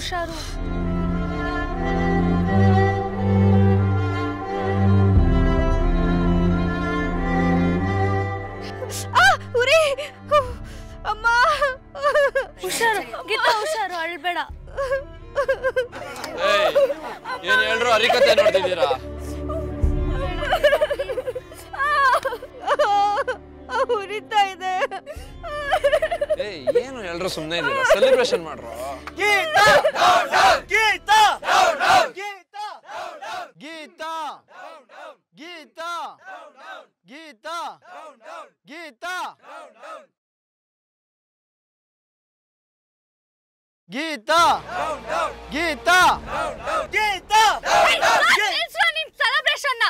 ಹುಷಾರು ಆ, ಉರಿ ಅಮ್ಮ ಹುಷಾರು ಗೀತಾ ಹುಷಾರು ಅಳ್ಬೇಡ ಏಯ್ ಏನ್ ಹೇಳ್ರು ಹರಿಕತೆ ನೋಡ್ತಿದ್ದೀರಾ ಉರಿತಾ ಇದೆ ಏಯ್ ಏನು ಎಲ್ರು ಸುಮ್ಮನೆ ಇದ್ದೀರಾ ಸೆಲೆಬ್ರೇಷನ್ ಮಾಡ್ರು ಗೀತಾ ಗೀತಾ ಗೀತಾ ಗೀತಾ ಗೀತಾ ಗೀತಾ ಗೀತಾ ಗೀತಾ ಗೀತಾ ಗೀತಾ ನಿಲ್ಸು ನಿಮ್ ಸೆಲೆಬ್ರೇಷನ್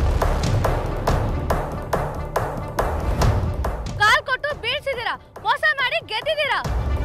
ಕಾಲ್ ಕೊಟ್ಟು ಬೀಳ್ಸಿದೀರಾ ಮೋಸ ಮಾಡಿ ಗೆದ್ದಿದ್ದೀರಾ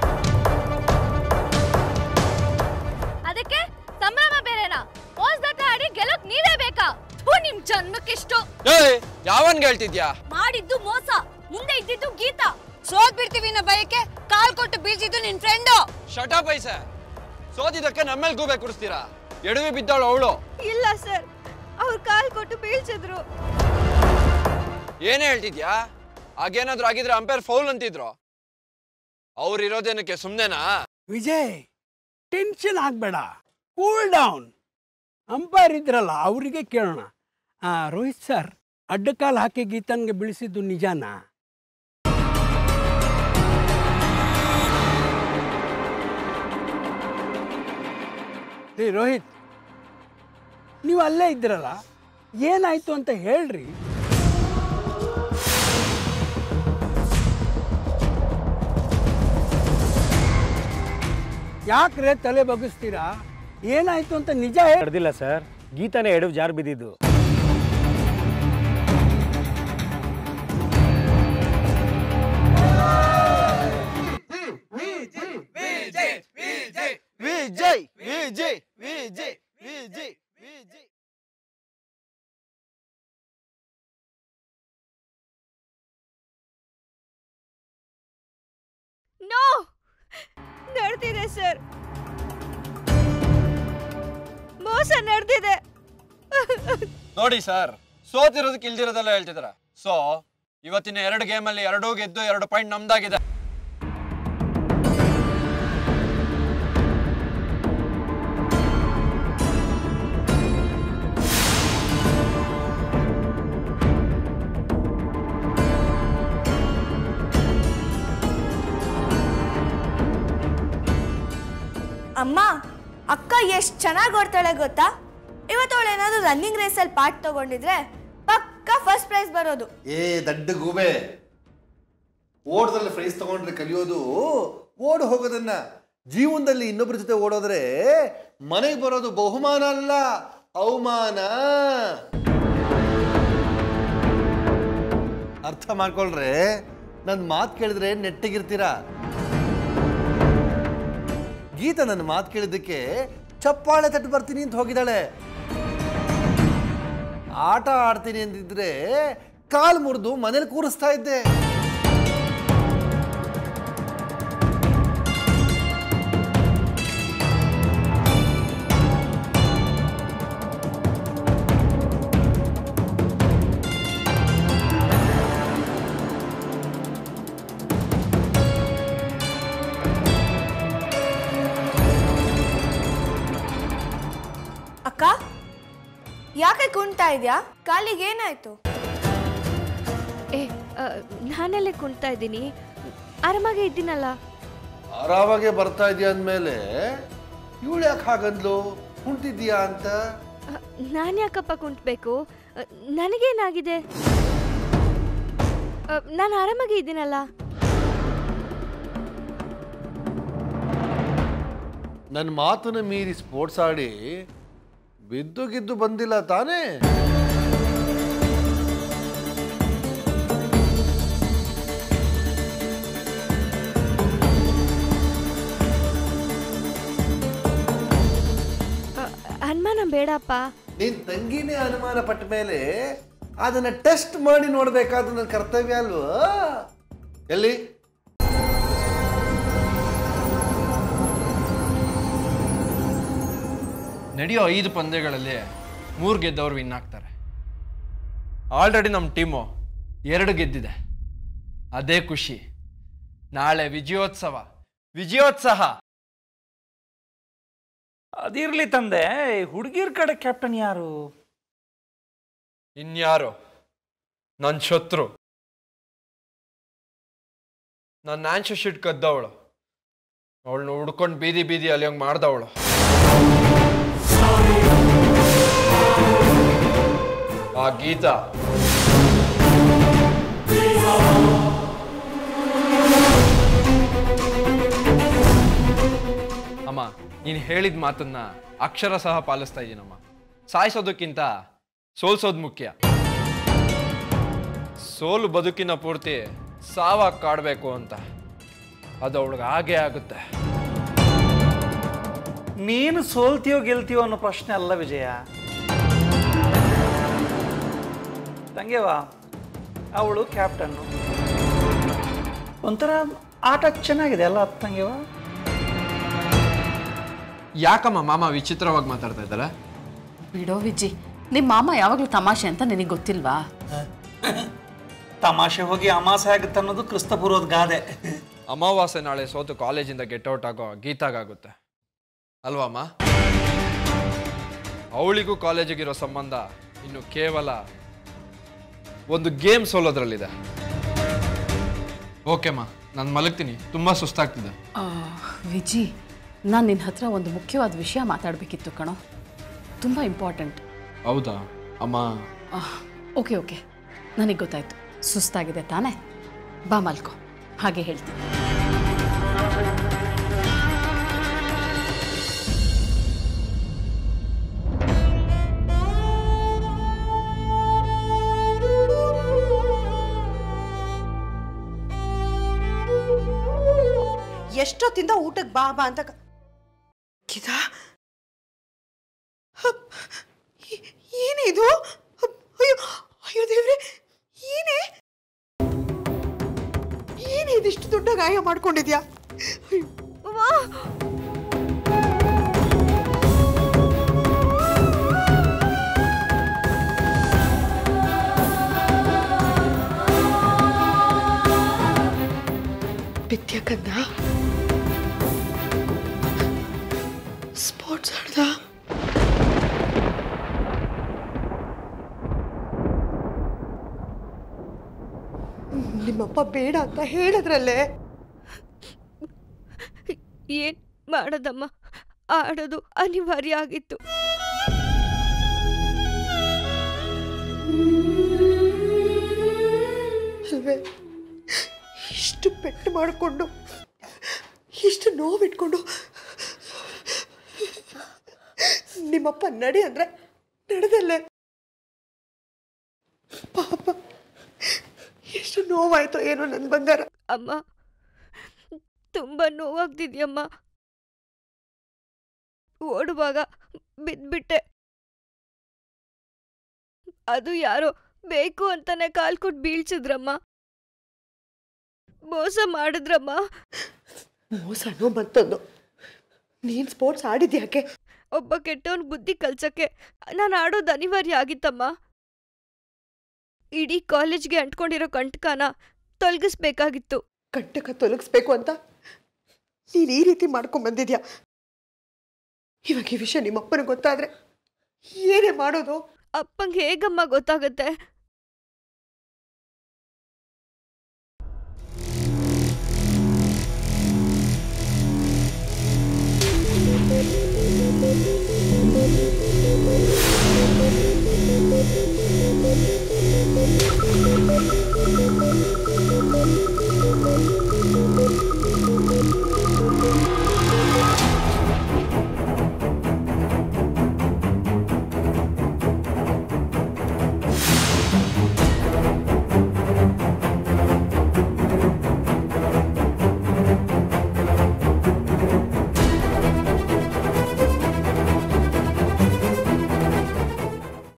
ಅದಕ್ಕೆ ಸಂಭ್ರಮ ಬೇರೆನಾ ಮೋಸದಟ್ಟ ಆಡಿ ಗೆಲ್ಲೋಕ್ ನೀವೇ ಬೇಕಾ ಥು, ನಿಮ್ ಜನ್ಮಕ್ಕಿಷ್ಟು ಏಯ್ ಯಾವನ್ಗೆ ಹೇಳ್ತಿದ್ಯಾ ಮಾಡಿದ್ದು ಮೋಸ ಮುಂದೆ ಇದ್ದಿದ್ದು ಗೀತಾ ಸೋತ್ ಬಿಡ್ತೀವಿ ಅನ್ನೋ ಭಯಕ್ಕೆ ಕಾಲ್ ಕೊಟ್ಟು ಬೀಳ್ಸಿದ್ದು ನಿನ್ ಫ್ರೆಂಡು ಶಟ ಪೈಸೆ ಸೋತಿದ್ದಕ್ಕೆ ನಮ್ಮೇಲ್ ಗೂಬೆ ಕುಡಿಸ್ತೀರಾ ಎಡವಿ ಬಿದ್ದಾಳು ಅವಳು ಇಲ್ಲ ಸರ್ ಅವ್ರು ಕಾಲ್ ಕೊಟ್ಟು ಬೀಳ್ಸಿದ್ರು ಏನೇ ಹೇಳ್ತಿದ್ಯಾ ಆಗೇನಾದ್ರೂ ಆಗಿದ್ರೆ ಅಂಪೈರ್ ಫೌಲ್ ಅಂತಿದ್ರು ಅವ್ರು ಇರೋದೇನಕ್ಕೆ ಸುಮ್ನೆನಾ ವಿಜಯ್ ಟೆನ್ಷನ್ ಆಗಬೇಡ ಕೂಲ್ ಡೌನ್ ಅಂಪೈರ್ ಇದ್ರಲ್ಲ ಅವರಿಗೆ ಕೇಳೋಣ ಆ, ರೋಹಿತ್ ಸರ್ ಅಡ್ಡಕಾಲು ಹಾಕಿ ಗೀತನ್ಗೆ ಬೀಳಿಸಿದ್ದು ನಿಜಾನಾ ರೀ ರೋಹಿತ್ ನೀವು ಅಲ್ಲೇ ಇದ್ರಲ್ಲ ಏನಾಯ್ತು ಅಂತ ಹೇಳ್ರಿ ಯಾಕ್ರೆ ತಲೆ ಬಗ್ಗಿಸ್ತೀರಾ ಏನಾಯ್ತು ಅಂತ ನಿಜ ಹೇಳಿ ನಡೆದಿಲ್ಲ ಸರ್ ಗೀತಾನೇ ಎಡವು ಜಾರು ಬಿದ್ದಿದ್ದು ವಿಜಯ್ ವಿಜಯ್ ವಿಜಯ್ ವಿಜಯ್ ವಿಜಯ್ ನೋ ನಡೆದಿದೆ ಸರ್ ಮೋಸ ನಡೆದಿದೆ ನೋಡಿ ಸರ್ ಸೋತಿರೋದಕ್ಕೆ ಇಲ್ದಿರೋದೆಲ್ಲ ಹೇಳ್ತಿದಾರೆ ಸೊ ಇವತ್ತಿನ ಎರಡು ಗೇಮಲ್ಲಿ ಎರಡೂ ಗೆದ್ದು ಎರಡು ಪಾಯಿಂಟ್ ನಮ್ದಾಗಿದೆ ಅಮ್ಮ ಅಕ್ಕ ಎಷ್ಟು ಚೆನ್ನಾಗಿ ಓಡ್ತಾಳೆ ಗೊತ್ತಾ ಇವತ್ತು ಅವಳು ಏನಾದರೂ ರನ್ನಿಂಗ್ ರೇಸಲ್ಲಿ ಪಾರ್ಟ್ ತಗೊಂಡಿದ್ರೆ ಪಕ್ಕ ಫಸ್ಟ್ ಪ್ರೈಸ್ ಬರೋದು ಏ ದಡ್ಡ ಗೂಬೆ ಓಟದಲ್ಲಿ ಪ್ರೈಸ್ ತಗೊಂಡ್ರೆ ಕಲಿಯೋದು ಓಡ್ ಹೋಗೋದನ್ನ ಜೀವನದಲ್ಲಿ ಇನ್ನೊಬ್ಬರ ಜೊತೆ ಓಡೋದ್ರೆ ಮನೆಗೆ ಬರೋದು ಬಹುಮಾನ ಅಲ್ಲ ಅವಮಾನ ಅರ್ಥ ಮಾಡ್ಕೊಳ್ರೆ ನನ್ನ ಮಾತು ಕೇಳಿದ್ರೆ ನೆಟ್ಟಗಿರ್ತೀರಾ ಗೀತಾ ನನ್ನ ಮಾತು ಕೇಳಿದ್ದಕ್ಕೆ ಚಪ್ಪಾಳೆ ತಟ್ಟು ಬರ್ತೀನಿ ಅಂತ ಹೋಗಿದ್ದಾಳೆ ಆಟ ಆಡ್ತೀನಿ ಅಂದಿದ್ರೆ ಕಾಲು ಮುರಿದು ಮನೇಲಿ ಕೂರಿಸ್ತಾ ಇದ್ದೆ ಅಕ್ಕ ಯಾಕೆ ಕುಣ್ತಾ ಇದೆಯಾ ಕಾಲಿಗೆ ಏನಾಯ್ತು ಏ ನಾನೆಲ್ಲೇ ಕುಣ್ತಾ ಇದ್ದೀನಿ ಆರಾಮಾಗೆ ಇದ್ದೀನಲ್ಲ ಆರಾಮಾಗೆ ಬರ್ತಾ ಇದೆಯಾ ಅಂದಮೇಲೆ ಇವಳು ಯಾಕೆ ಹಾಗಂದ್ಲು ಕುಂತಿದ್ಯಾ ಅಂತ ನಾನು ಯಾಕಪ್ಪ ಕುಂಟ್ಬೇಕು ಅ, ನನಗೇನಾಗಿದೆ ನಾನು ಆರಾಮಾಗಿ ಇದ್ದೀನಲ್ಲ ನನ್ನ ಮಾತನ್ನ ಮೀರಿ ಸ್ಪೋರ್ಟ್ಸ್ ಆಡಿ ಬಿದ್ದು ಗಿದ್ದು ಬಂದಿಲ್ಲ ತಾನೇ ಅ, ಅನುಮಾನ ಬೇಡಪ್ಪ ನಿನ್ ತಂಗಿನೇ ಅನುಮಾನ ಪಟ್ಟ ಮೇಲೆ ಅದನ್ನ ಟೆಸ್ಟ್ ಮಾಡಿ ನೋಡ್ಬೇಕಾದ ನನ್ನ ಕರ್ತವ್ಯ ಅಲ್ವಾ ಎಲ್ಲಿ ನಡೆಯೋ ಐದು ಪಂದ್ಯಗಳಲ್ಲಿ ಮೂರು ಗೆದ್ದವರು ವಿನ್ ಆಗ್ತಾರೆ ಆಲ್ರೆಡಿ ನಮ್ಮ ಟೀಮು ಎರಡು ಗೆದ್ದಿದೆ ಅದೇ ಖುಷಿ ನಾಳೆ ವಿಜಯೋತ್ಸವ ವಿಜಯೋತ್ಸವ ಅದಿರ್ಲಿ ತಂದೆ ಹುಡುಗಿರ್ ಕಡೆ ಕ್ಯಾಪ್ಟನ್ ಯಾರು ಇನ್ಯಾರು ನನ್ನ ಶತ್ರು ನನ್ನ ಆನ್ಶು ಶೀಟ್ ಕದ್ದವಳು ಅವಳನ್ನ ಹುಡ್ಕೊಂಡು ಬೀದಿ ಬೀದಿ ಅಲಿಯಂಗೆ ಮಾಡ್ದವಳು ಆ ಗೀತಾ ಅಮ್ಮ ನೀನು ಹೇಳಿದ ಮಾತನ್ನ ಅಕ್ಷರ ಸಹ ಪಾಲಿಸ್ತಾ ಇದ್ದೀನಮ್ಮ ಸಾಯಿಸೋದಕ್ಕಿಂತ ಸೋಲ್ಸೋದು ಮುಖ್ಯ ಸೋಲು ಬದುಕಿನ ಪೂರ್ತಿ ಸಾವಾಗಿ ಕಾಡಬೇಕು ಅಂತ ಅದು ಅವಳಿಗೆ ಹಾಗೇ ಆಗುತ್ತೆ ನೀನು ಸೋಲ್ತೀಯೋ ಗೆಲ್ತೀಯೋ ಅನ್ನೋ ಪ್ರಶ್ನೆ ಅಲ್ಲ ವಿಜಯ ತಂಗೆವಾ ಅವಳು ಕ್ಯಾಪ್ಟನ್ನು ಒಂಥರ ಆಟ ಚೆನ್ನಾಗಿದೆ ಅಲ್ಲ ತಂಗೆವಾ ಯಾಕಮ್ಮ ಮಾಮ ವಿಚಿತ್ರವಾಗಿ ಮಾತಾಡ್ತಾ ಇದ್ದಾರೆ ಬಿಡೋ ವಿಜಿ ನಿಮ್ಮ ಮಾಮ ಯಾವಾಗಲೂ ತಮಾಷೆ ಅಂತ ನಿನಗೆ ಗೊತ್ತಿಲ್ವಾ ತಮಾಷೆ ಹೋಗಿ ಅಮಾಸೆ ಆಗುತ್ತೆ ಅನ್ನೋದು ಕ್ರಿಸ್ತಪೂರ್ವದ ಗಾದೆ ಅಮಾವಾಸ್ಯೆ ನಾಳೆ ಸೋತು ಕಾಲೇಜಿಂದ ಗೆಟ್ ಔಟ್ ಆಗೋ ಗೀತಾಗುತ್ತೆ ಅಲ್ವಮ್ಮ ಅವಳಿಗೂ ಕಾಲೇಜಿಗಿರೋ ಸಂಬಂಧ ಇನ್ನು ಕೇವಲ ಒಂದು ಗೇಮ್ ಸೋಲೋದ್ರಲ್ಲಿದೆ ಓಕೆಮ್ಮ ನಾನು ಮಲಗ್ತೀನಿ ತುಂಬ ಸುಸ್ತಾಗ್ತಿದೆ ಆ, ವಿಜಿ ನಾನು ನಿನ್ನ ಹತ್ರ ಒಂದು ಮುಖ್ಯವಾದ ವಿಷಯ ಮಾತಾಡಬೇಕಿತ್ತು ಕಣೋ ತುಂಬ ಇಂಪಾರ್ಟೆಂಟ್ ಹೌದಾ ಅಮ್ಮ ಓಕೆ ಓಕೆ ನನಗೆ ಗೊತ್ತಾಯ್ತು ಸುಸ್ತಾಗಿದೆ ತಾನೇ ಬಾ ಮಲ್ಕೋ ಹಾಗೆ ಹೇಳ್ತೀನಿ ಎಷ್ಟೊತ್ತಿಂದ ಊಟಕ್ಕೆ ಬಾ ಬಾ ಅಂತ ಕ- ಗಿದಾ ಹಪ್, ಏ- ಏನಿದು ಹಪ್, ಅಯ್ಯೋ ಅಯ್ಯೋ ದೇವ್ರೆ ಏನೇ ಏನೇ ಇದಿಷ್ಟು ದೊಡ್ಡ ಗಾಯ ಮಾಡ್ಕೊಂಡಿದ್ಯಾ ಅಯ್ಯೋ, ಅವ್ವಾ. ಬಿದ್ಯಾ ಕಂದ ಸ್ಪೋರ್ಟ್ಸ್ ಆಡ್ದ ನಿಮ್ಮಪ್ಪ ಬೇಡ ಅಂತ ಹೇಳಿದ್ರಲ್ಲೇ ಏನ್ ಮಾಡೋದಮ್ಮ ಆಡೋದು ಅನಿವಾರ್ಯ ಆಗಿತ್ತು ಅಲ್ವೇ ಇಷ್ಟು ಪೆಟ್ಟು ಮಾಡಿಕೊಂಡು ಇಷ್ಟು ನೋವಿಟ್ಕೊಂಡು ನಿಮ್ಮಪ್ಪ ನಡಿ ಅಂದ್ರೆ ನಡೆದಲ್ಲೇ ಪಾಪ ಎಷ್ಟು ನೋವಾಯ್ತೋ ಏನೋ ನನ್ನ ಬಂಗಾರ ಅಮ್ಮ ತುಂಬಾ ನೋವಾಗ್ತಿದ್ಯಮ್ಮ ಓಡುವಾಗ ಬಿದ್ಬಿಟ್ಟೆ ಅದು ಯಾರೋ ಬೇಕು ಅಂತಾನೆ ಕಾಲ್ ಕೊಟ್ಟು ಬೀಳ್ಸಿದ್ರಮ್ಮ ಮೋಸ ಮಾಡಿದ್ರಮ್ಮ ಮೋಸನೋ ಮತ್ತೊಂದು ನೀನ್ ಸ್ಪೋರ್ಟ್ಸ್ ಆಡಿದ್ಯಾಕೆ ಒಬ್ಬ ಕೆಟ್ಟವನ್ ಬುದ್ಧಿ ಕಲ್ಸಕ್ಕೆ ನಾನು ಆಡೋದು ಅನಿವಾರ್ಯ ಆಗಿತ್ತಮ್ಮ ಇಡೀ ಕಾಲೇಜ್ಗೆ ಅಂಟ್ಕೊಂಡಿರೋ ಕಂಟಕನ ತೊಲಗಿಸ್ಬೇಕಾಗಿತ್ತು ಕಂಟಕ ತೊಲಗಿಸ್ಬೇಕು ಅಂತ ನೀನ್ ಈ ರೀತಿ ಮಾಡ್ಕೊಂಡ್ ಬಂದಿದ್ಯಾ ಇವಾಗ ಈ ವಿಷಯ ನಿಮ್ಮಪ್ಪನಿಗೆ ಗೊತ್ತಾದ್ರೆ ಏನೇ ಮಾಡೋದು ಅಪ್ಪಂಗೆ ಹೇಗಮ್ಮ ಗೊತ್ತಾಗತ್ತೆ